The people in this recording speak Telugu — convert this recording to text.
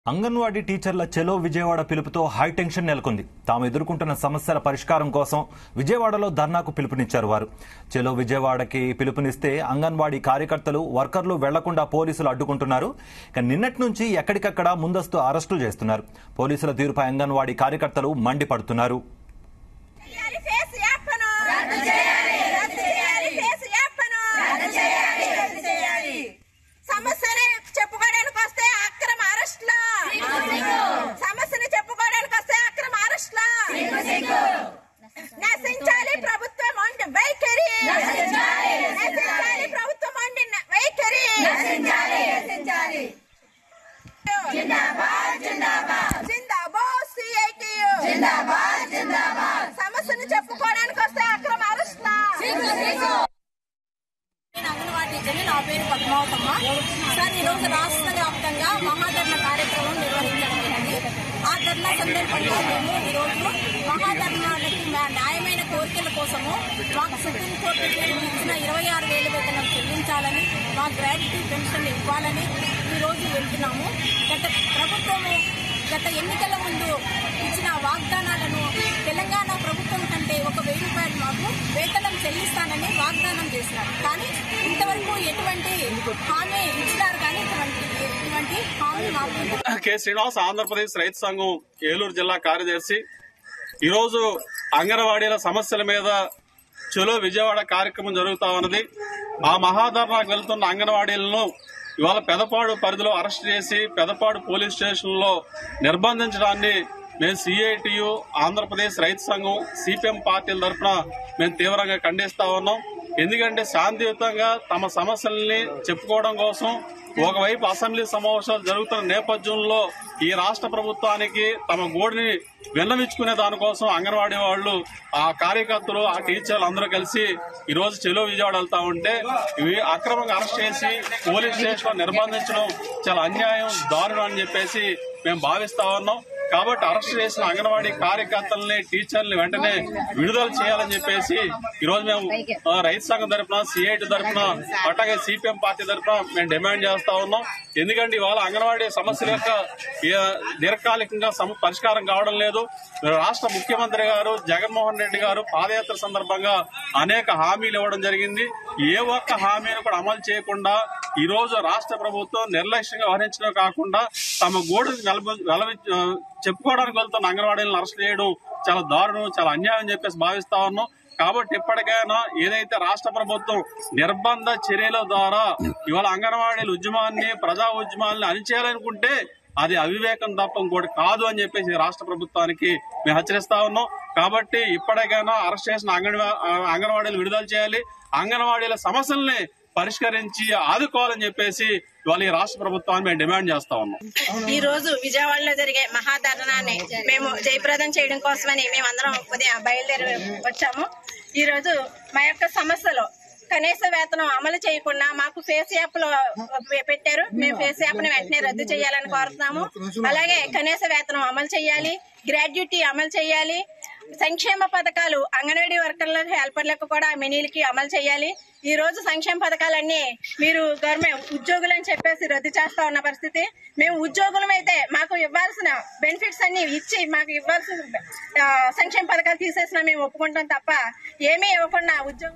అంగన్వాడీ టీచర్ల చెలో విజయవాడ పిలుపుతో హైటెన్షన్ నెలకొంది తాము ఎదుర్కొంటున్న సమస్యల పరిష్కారం కోసం విజయవాడలో ధర్నాకు పిలుపునిచ్చారు వారు చెలో విజయవాడకి పిలుపునిస్తే అంగన్వాడీ కార్యకర్తలు వర్కర్లు వెళ్లకుండా పోలీసులు అడ్డుకుంటున్నారు ఇక నిన్నటి నుంచి ఎక్కడికక్కడ ముందస్తు అరెస్టులు చేస్తున్నారు పోలీసుల తీరుపై అంగన్వాడీ కార్యకర్తలు మండిపడుతున్నారు చేయాలి ఫేస్ యాప్ను రద్దు చేయాలి రద్దు చేయాలి ఫేస్ యాప్ను రద్దు చేయాలి రద్దు చేయాలి సమస్యని చెప్పుకోవడానికి వస్తే అక్రమ అరెస్ట్ల సమస్యని చెప్పుకోవడానికి వస్తే అక్రమ అరెస్ట్ల నశించాలి ప్రభుత్వం వంటి వైఖరి నశించాలి ప్రభుత్వం వంటి వైఖరి నశించాలి నశించాలి జిందాబాద్ జిందాబాద్ జిందాబాద్ సిఐటియు జిందాబాద్ జిందాబాద్ సమస్యను చెప్పుకోవడానికి వస్తే అక్రమ అరెస్ట్ నేను అంగన్వాడీ టీచర్ని నా పేరు పద్మావతమ్మ సార్ ఈ రోజు రాష్ట్ర వ్యాప్తంగా మహాధర్ణ కార్యక్రమం నిర్వహించబడింది ఆ ధర్నా సందర్భంగా మేము ఈ రోజు మహాధర్నాలకి మా న్యాయమైన కోరికల కోసము మాకు సుప్రీంకోర్టు తీర్పు ఇచ్చిన ఇరవై ఆరు వేల వేతనం చెల్లించాలని మా గ్రాడ్యుటీ పెన్షన్ ఇవ్వాలని ఈ రోజు వెళ్తున్నాము గత ప్రభుత్వము గత ఎన్నికల ముందు ఇచ్చిన వాగ్దానాలను తెలంగాణ ప్రభుత్వం కంటే ఒక వెయ్యి రూపాయలు మాకు వేతనం చెల్లిస్తానని వాగ్దానం చేసినారు కానీ ఇంతవరకు ఎటువంటి హామీ ఇచ్చినారు కానీ ఇటువంటి ఇటువంటి హామీ మాకు కె శ్రీనివాస్ ఆంధ్రప్రదేశ్ రైతు సంఘం ఏలూరు జిల్లా కార్యదర్శి ఈరోజు అంగన్వాడీల సమస్యల మీద చలో విజయవాడ కార్యక్రమం జరుగుతా ఉన్నది ఆ మహాధర్నాకు వెళ్తున్న అంగన్వాడీలను ఇవాళ పెదపాడు పరిధిలో అరెస్ట్ చేసి పెదపాడు పోలీస్ స్టేషన్లో నిర్బంధించడాన్ని మేము సిఐటియు ఆంధ్రప్రదేశ్ రైతు సంఘం సిపిఎం పార్టీల తరఫున మేము తీవ్రంగా ఖండిస్తా ఉన్నాం ఎందుకంటే శాంతియుతంగా తమ సమస్యల్ని చెప్పుకోవడం కోసం ఒకవైపు అసెంబ్లీ సమావేశాలు జరుగుతున్న నేపథ్యంలో ఈ రాష్ట్ర ప్రభుత్వానికి తమ గోడిని విన్నవించుకునే దానికోసం అంగన్వాడీ వాళ్ళు ఆ కార్యకర్తలు ఆ టీచర్లు అందరూ కలిసి ఈ రోజు చెలో విజయవాడ వెళ్తా ఉంటే ఇవి అక్రమంగా అరెస్ట్ చేసి పోలీస్ స్టేషన్ లో నిర్బంధించడం చాలా అన్యాయం దారుణం అని చెప్పేసి మేము భావిస్తా ఉన్నాం కాబట్టి అరెస్ట్ చేసిన అంగన్వాడీ కార్యకర్తల్ని టీచర్ని వెంటనే విడుదల చేయాలని చెప్పేసి ఈ రోజు మేము ఆ, రైతు సంఘం తరఫున సిఐటి తరఫున అట్లాగే సిపిఎం పార్టీ తరఫున మేము డిమాండ్ చేస్తా ఉన్నాం ఎందుకంటే ఇవాళ అంగన్వాడీ సమస్యల యొక్క ఏ, దీర్ఘకాలికంగా సమ- పరిష్కారం కావడం లేదు రాష్ట్ర ముఖ్యమంత్రి గారు జగన్మోహన్ రెడ్డి గారు పాదయాత్ర సందర్భంగా అనేక హామీలు ఇవ్వడం జరిగింది ఏ ఒక్క హామీని కూడా అమలు చేయకుండా ఈ రోజు రాష్ట్ర ప్రభుత్వం నిర్లక్ష్యంగా వ్యవహరించడం కాకుండా తమ గోడు వెలబ- వెలవి ఆ, చెప్పుకోవడానికి వెళ్తున్న అంగన్వాడీలను అరెస్ట్ చేయడం చాలా దారుణం చాలా అన్యాయం అని చెప్పేసి భావిస్తా ఉన్నాం కాబట్టి ఇప్పటికైనా ఏదైతే రాష్ట్ర ప్రభుత్వం నిర్బంధ చర్యల ద్వారా ఇవాళ అంగన్వాడీల ఉద్యమాన్ని ప్రజా ఉద్యమాన్ని అణిచేయాలనుకుంటే అది అవివేకం తప్ప ఇంకోటి కాదు అని చెప్పేసి రాష్ట్ర ప్రభుత్వానికి మేము హెచ్చరిస్తా ఉన్నాం కాబట్టి ఇప్పటికైనా అరెస్ట్ చేసిన అంగన్వా అంగన్వాడీలు విడుదల చేయాలి అంగన్వాడీల సమస్యల్ని పరిష్కరించి ఆదుకోవాలని చెప్పేసి ఇవాళ ఈ రాష్ట్ర ప్రభుత్వాన్ని మేము డిమాండ్ చేస్తా ఉన్నాం ఈ రోజు విజయవాడలో జరిగే మహాధర్నాన్ని మేము జయప్రదం చేయడం కోసమని మేమందరం ఉదయం బయలుదేరి వచ్చాము ఈ రోజు మా యొక్క సమస్యలు కనీస వేతనం అమలు చేయకుండా మాకు ఫేస్ యాప్ లో పెట్టారు మేము ఫేస్ యాప్ ని వెంటనే రద్దు చేయాలని కోరుతున్నాము అలాగే కనీస వేతనం అమలు చేయాలి గ్రాడ్యుటీ అమలు చేయాలి సంక్షేమ పథకాలు అంగన్వాడీ వర్కర్లకు హెల్పర్లకు కూడా మినీలకి అమలు చేయాలి ఈ రోజు సంక్షేమ పథకాలన్నీ మీరు గవర్నమెంట్ ఉద్యోగులు అని చెప్పేసి రద్దు చేస్తా ఉన్న పరిస్థితి మేము ఉద్యోగులం అయితే మాకు ఇవ్వాల్సిన బెనిఫిట్స్ అన్ని ఇచ్చి మాకు ఇవ్వాల్సిన ఆ, సంక్షేమ పథకాలు తీసేసినా మేము ఒప్పుకుంటాం తప్ప ఏమీ ఇవ్వకుండా ఉద్యోగం